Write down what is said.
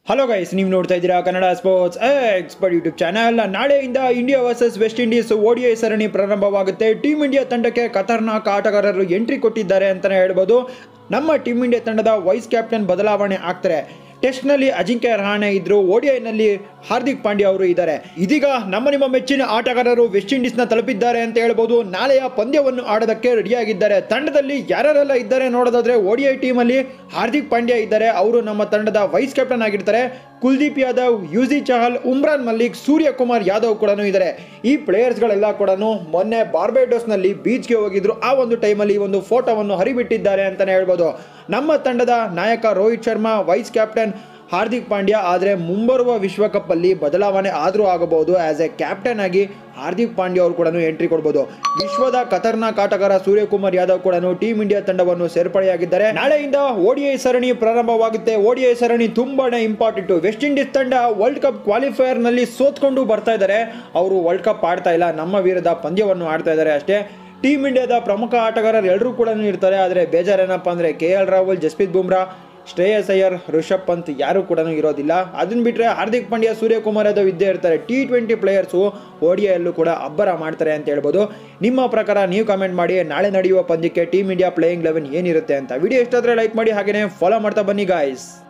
hello guys ನೀವು ನೋಡ್ತಾ ಇದ್ದೀರಾ Kannada sports expert YouTube channel ನಾಳೆಯಿಂದ India versus West Indies ODI ಸರಣಿ ಪ್ರಾರಂಭವಾಗುತ್ತೆ ಟೀಮ್ ಇಂಡಿಯಾ ತಂಡಕ್ಕೆ ಖತರ್ನಾಕ್ ಆಟಗಾರರು ಎಂಟ್ರಿ ಕೊಟ್ಟಿದ್ದಾರೆ ಅಂತಲೇ ಹೇಳ್ಬೋದು ನಮ್ಮ ಟೀಮ್ ಇಂಡಿಯಾ ತಂಡದ ವೈಸ್ ಕ್ಯಾಪ್ಟನ್ ಬದಲಾವಣೆ ಆಗ್ತಾರೆ ಟೆಸ್ಟ್ನಲ್ಲಿ ಅಜಿಂಕ್ಯ ರಹಾಣೆ ಇದ್ರು ಓಡಿಐನಲ್ಲಿ ಹಾರ್ದಿಕ್ ಪಾಂಡ್ಯ ಅವರು ಇದ್ದಾರೆ ಇದೀಗ ನಮ್ಮ ನಿಮ್ಮ ಮೆಚ್ಚಿನ ಆಟಗಾರರು ವೆಸ್ಟ್ ಇಂಡೀಸ್ನ ತಲುಪಿದ್ದಾರೆ ಅಂತ ಹೇಳ್ಬೋದು ನಾಳೆಯ ಪಂದ್ಯವನ್ನು ಆಡೋದಕ್ಕೆ ರೆಡಿಯಾಗಿದ್ದಾರೆ ತಂಡದಲ್ಲಿ ಯಾರ್ಯಾರೆಲ್ಲ ಇದ್ದಾರೆ ನೋಡೋದಾದ್ರೆ ಓಡಿಐ ಟೀಮಲ್ಲಿ ಹಾರ್ದಿಕ್ ಪಾಂಡ್ಯ ಇದ್ದಾರೆ ಅವರು ನಮ್ಮ ತಂಡದ ವೈಸ್ ಕ್ಯಾಪ್ಟನ್ ಆಗಿರ್ತಾರೆ ಕುಲ್ದೀಪ್ ಯಾದವ್ ಯುಜಿ ಚಹಲ್ ಉಮ್ರಾನ್ ಮಲ್ಲಿಕ್ ಸೂರ್ಯಕುಮಾರ್ ಯಾದವ್ ಕೂಡ ಇದ್ದಾರೆ ಈ ಪ್ಲೇಯರ್ಸ್ಗಳೆಲ್ಲ ಕೂಡ ಮೊನ್ನೆ ಬಾರ್ಬೇಡೋಸ್ನಲ್ಲಿ ಬೀಚ್ಗೆ ಹೋಗಿದ್ರು ಆ ಒಂದು ಟೈಮಲ್ಲಿ ಈ ಒಂದು ಫೋಟೋವನ್ನು ಹರಿಬಿಟ್ಟಿದ್ದಾರೆ ಅಂತಲೇ ಹೇಳ್ಬೋದು ನಮ್ಮ ತಂಡದ ನಾಯಕ ರೋಹಿತ್ ಶರ್ಮಾ ವೈಸ್ ಕ್ಯಾಪ್ಟನ್ ಹಾರ್ದಿಕ್ ಪಾಂಡ್ಯ ಆದರೆ ಮುಂಬರುವ ವಿಶ್ವಕಪ್ಪಲ್ಲಿ ಬದಲಾವಣೆ ಆದರೂ ಆಗಬಹುದು ಆಸ್ ಎ ಕ್ಯಾಪ್ಟನ್ ಆಗಿ ಹಾರ್ದಿಕ್ ಪಾಂಡ್ಯ ಅವರು ಕೂಡ ಎಂಟ್ರಿ ಕೊಡ್ಬೋದು ವಿಶ್ವದ ಖತರ್ನಾಕ್ ಆಟಗಾರ ಸೂರ್ಯಕುಮಾರ್ ಯಾದವ್ ಕೂಡ ಟೀಮ್ ಇಂಡಿಯಾ ತಂಡವನ್ನು ಸೇರ್ಪಡೆಯಾಗಿದ್ದಾರೆ ನಾಳೆಯಿಂದ ಓಡಿಐ ಸರಣಿ ಪ್ರಾರಂಭವಾಗುತ್ತೆ ಓಡಿಐ ಸರಣಿ ತುಂಬಾನೇ ಇಂಪಾರ್ಟೆಂಟ್ ವೆಸ್ಟ್ ಇಂಡೀಸ್ ತಂಡ ವರ್ಲ್ಡ್ ಕಪ್ ಕ್ವಾಲಿಫೈಯರ್ ನಲ್ಲಿ ಸೋತ್ಕೊಂಡು ಬರ್ತಾ ಇದ್ದಾರೆ ಅವರು ವರ್ಲ್ಡ್ ಕಪ್ ಆಡ್ತಾ ಇಲ್ಲ ನಮ್ಮ ವಿರುದ್ಧ ಪಂದ್ಯವನ್ನು ಆಡ್ತಾ ಇದ್ದಾರೆ ಅಷ್ಟೇ ಟೀಮ್ ಇಂಡಿಯಾದ ಪ್ರಮುಖ ಆಟಗಾರರು ಎಲ್ಲರೂ ಕೂಡ ಇರ್ತಾರೆ ಆದರೆ ಬೇಜಾರೇನಪ್ಪ ಅಂದರೆ ಕೆ ಎಲ್ ರಾಹುಲ್ ಜಸ್ಪ್ರೀತ್ ಬುಮ್ರಾ ಶ್ರೇಯಸ್ ಅಯ್ಯರ್ ರಿಷಬ್ ಪಂತ್ ಯಾರು ಕೂಡ ಇರೋದಿಲ್ಲ ಅದನ್ನ ಬಿಟ್ಟರೆ ಹಾರ್ದಿಕ್ ಪಾಂಡ್ಯ ಸೂರ್ಯಕುಮಾರ್ ಯಾದವ್ ಇದ್ದೇ ಇರ್ತಾರೆ ಟಿ ಟ್ವೆಂಟಿ ಪ್ಲೇಯರ್ಸು ಓಡಿಯಲ್ಲೂ ಕೂಡ ಅಬ್ಬರ ಮಾಡ್ತಾರೆ ಅಂತ ಹೇಳ್ಬೋದು ನಿಮ್ಮ ಪ್ರಕಾರ ನೀವು ಕಮೆಂಟ್ ಮಾಡಿ ನಾಳೆ ನಡೆಯುವ ಪಂದ್ಯಕ್ಕೆ ಟೀಮ್ ಇಂಡಿಯಾ ಪ್ಲೇಯಿಂಗ್ ಲೆವೆನ್ ಏನಿರುತ್ತೆ ಅಂತ ವಿಡಿಯೋ ಎಷ್ಟಾದರೆ ಲೈಕ್ ಮಾಡಿ ಹಾಗೆಯೇ ಫಾಲೋ ಮಾಡ್ತಾ ಬನ್ನಿ ಗಾಯ್ಸ್